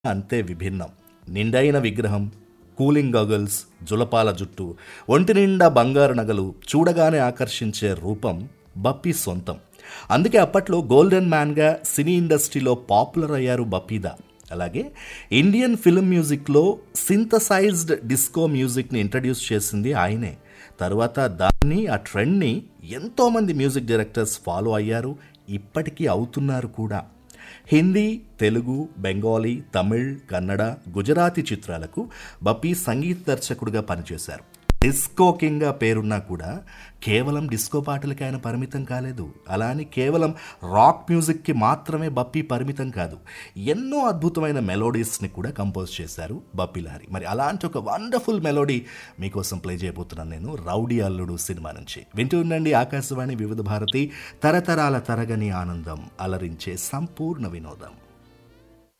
అంతే విభిన్నం నిండైన విగ్రహం కూలింగ్ గగల్స్ జులపాల జుట్టు ఒంటి నిండా బంగారు నగలు చూడగానే ఆకర్షించే రూపం బప్పీ సొంతం అందుకే అప్పట్లో గోల్డెన్ మ్యాన్గా సినీ ఇండస్ట్రీలో పాపులర్ అయ్యారు బప్పీదా అలాగే ఇండియన్ ఫిల్మ్ మ్యూజిక్లో సింథసైజ్డ్ డిస్కో మ్యూజిక్ని ఇంట్రడ్యూస్ చేసింది ఆయనే తర్వాత దాన్ని ఆ ట్రెండ్ని ఎంతోమంది మ్యూజిక్ డైరెక్టర్స్ ఫాలో అయ్యారు ఇప్పటికీ అవుతున్నారు కూడా హిందీ తెలుగు బెంగాలీ తమిళ్ కన్నడ గుజరాతీ చిత్రాలకు బప్పీ సంగీత దర్శకుడిగా పనిచేశారు డిస్కో కింగ్గా పేరున్నా కూడా కేవలం డిస్కో పాటలకి ఆయన పరిమితం కాలేదు అలా అని కేవలం రాక్ మ్యూజిక్కి మాత్రమే బప్పీ పరిమితం కాదు ఎన్నో అద్భుతమైన మెలోడీస్ని కూడా కంపోజ్ చేశారు బప్పీ లహరి మరి అలాంటి ఒక వండర్ఫుల్ మెలోడీ మీకోసం ప్లే చేయబోతున్నాను నేను రౌడీ అల్లుడు సినిమా నుంచి వింటూ ఉండండి ఆకాశవాణి వివిధ భారతి తరతరాల తరగని ఆనందం అలరించే సంపూర్ణ వినోదం